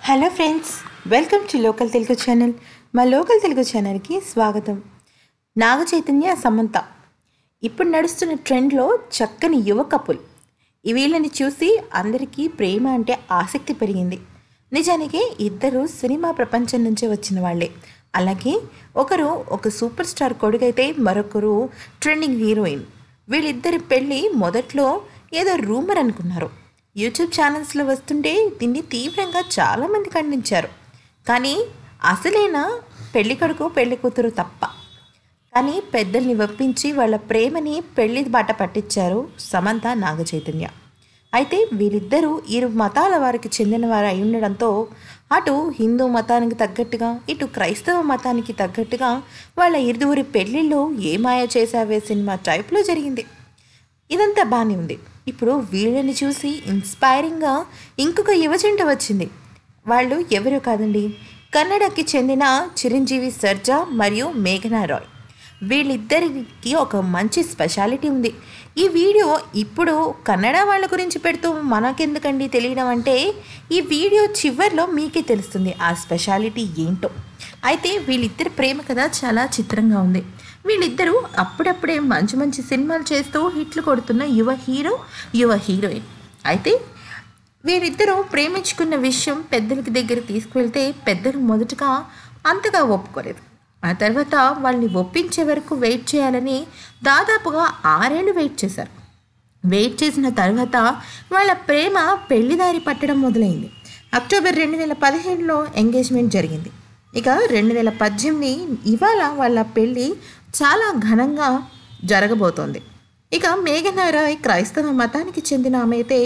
hello friends welcome to local Telugu channel మా local Telugu ఛానల్కి స్వాగతం నాగ చైతన్య సమంత ఇప్పుడు నడుస్తున్న ట్రెండ్లో చక్కని యువ కపుల్ ఈ వీళ్ళని చూసి అందరికీ ప్రేమ అంటే ఆసక్తి పెరిగింది నిజానికి ఇద్దరు సినిమా ప్రపంచం నుంచే వచ్చిన వాళ్ళే అలాగే ఒకరు ఒక సూపర్ స్టార్ కొడుకైతే మరొకరు ట్రెండింగ్ హీరోయిన్ వీళ్ళిద్దరి పెళ్ళి మొదట్లో ఏదో రూమర్ అనుకున్నారు యూట్యూబ్ ఛానల్స్లో వస్తుంటే దీన్ని తీవ్రంగా చాలామంది ఖండించారు కానీ అసలైన పెళ్లి కొడుకు పెళ్లి కూతురు తప్ప కానీ పెద్దల్ని ఒప్పించి వాళ్ళ ప్రేమని పెళ్లి బాట పట్టించారు సమంత నాగ చైతన్య అయితే వీరిద్దరూ ఇరు మతాల వారికి చెందిన వారు అయి ఉండడంతో అటు హిందూ మతానికి తగ్గట్టుగా ఇటు క్రైస్తవ మతానికి తగ్గట్టుగా వాళ్ళ ఇరువురి పెళ్లిళ్ళు ఏ మాయ చేసావే సినిమా టైప్లో జరిగింది ఇదంతా బాగానే ఉంది ఇప్పుడు వీళ్ళని చూసి ఇన్స్పైరింగ్గా ఇంకొక యువజంట వచ్చింది వాళ్ళు ఎవరు కాదండి కన్నడకి చెందిన చిరంజీవి సర్జా మరియు మేఘనా రాయ్ వీళ్ళిద్దరికి ఒక మంచి స్పెషాలిటీ ఉంది ఈ వీడియో ఇప్పుడు కన్నడ వాళ్ళ గురించి పెడుతూ మనకెందుకండి తెలియడం అంటే ఈ వీడియో చివరిలో మీకే తెలుస్తుంది ఆ స్పెషాలిటీ ఏంటో అయితే వీళ్ళిద్దరి ప్రేమ కథ చాలా చిత్రంగా ఉంది వీళ్ళిద్దరూ అప్పుడప్పుడే మంచి మంచి సినిమాలు చేస్తూ హిట్లు కొడుతున్న యువ హీరో యువ హీరోయిన్ అయితే వీరిద్దరూ ప్రేమించుకున్న విషయం పెద్దలకి దగ్గర తీసుకువెళ్తే పెద్దలు మొదటగా అంతగా ఒప్పుకోలేదు ఆ తర్వాత వాళ్ళని ఒప్పించే వరకు వెయిట్ చేయాలని దాదాపుగా ఆరేళ్ళు వెయిట్ చేశారు వెయిట్ చేసిన తర్వాత వాళ్ళ ప్రేమ పెళ్లిదారి పట్టడం మొదలైంది అక్టోబర్ రెండు వేల పదిహేడులో ఎంగేజ్మెంట్ జరిగింది ఇక రెండు వేల పద్దెనిమిది ఇవాళ వాళ్ళ పెళ్ళి చాలా ఘనంగా జరగబోతోంది ఇక మేఘనా రాయ్ క్రైస్తవ మతానికి చెందిన ఆమె అయితే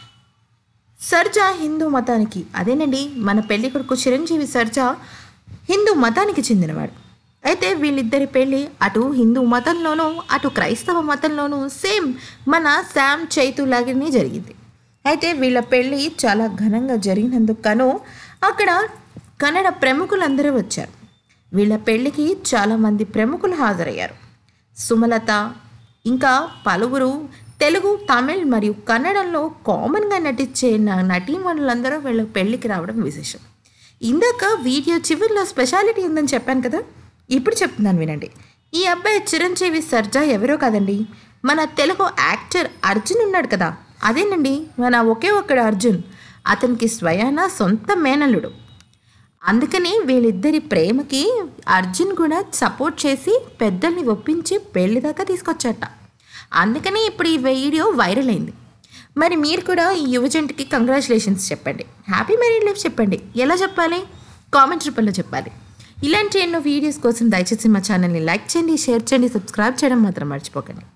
సర్జా హిందూ మతానికి అదేనండి మన పెళ్లి కొడుకు చిరంజీవి సర్జా హిందూ మతానికి చెందినవాడు అయితే వీళ్ళిద్దరి పెళ్ళి అటు హిందూ మతంలోనూ అటు క్రైస్తవ మతంలోనూ సేమ్ మన శామ్ చైతు లాగానే జరిగింది అయితే వీళ్ళ పెళ్ళి చాలా ఘనంగా జరిగినందుకు గాను అక్కడ కన్నడ ప్రముఖులందరూ వచ్చారు వీళ్ళ పెళ్ళికి చాలామంది ప్రముఖులు హాజరయ్యారు సుమలత ఇంకా పలువురు తెలుగు తమిళ్ మరియు కన్నడంలో కామన్గా నటించే న- నటీమణులందరూ వీళ్ళ పెళ్ళికి రావడం విశేషం ఇందాక వీడియో చివరిలో స్పెషాలిటీ ఉందని చెప్పాను కదా ఇప్పుడు చెప్తున్నాను వినండి ఈ అబ్బాయి చిరంజీవి సర్జా ఎవరో కదండి మన తెలుగు యాక్టర్ అర్జున్ ఉన్నాడు కదా అదేనండి మన ఒకే ఒక్కడు అర్జున్ అతనికి స్వయాన సొంత మేనల్లుడు అందుకని వీళ్ళిద్దరి ప్రేమకి అర్జున్ కూడా సపోర్ట్ చేసి పెద్దల్ని ఒప్పించి పెళ్లి దాకా తీసుకొచ్చట అందుకని ఇప్పుడు ఈ వీడియో వైరల్ అయింది మరి మీరు కూడా ఈ యువజంటకి కంగ్రాచులేషన్స్ చెప్పండి హ్యాపీ మ్యారీడ్ లైఫ్ చెప్పండి ఎలా చెప్పాలి కామెంట్ రూపంలో చెప్పాలి ఇలాంటి ఎన్నో వీడియోస్ కోసం దయచేసి మా ఛానల్ని లైక్ చేయండి షేర్ చేయండి సబ్స్క్రైబ్ చేయడం మాత్రం మర్చిపోకండి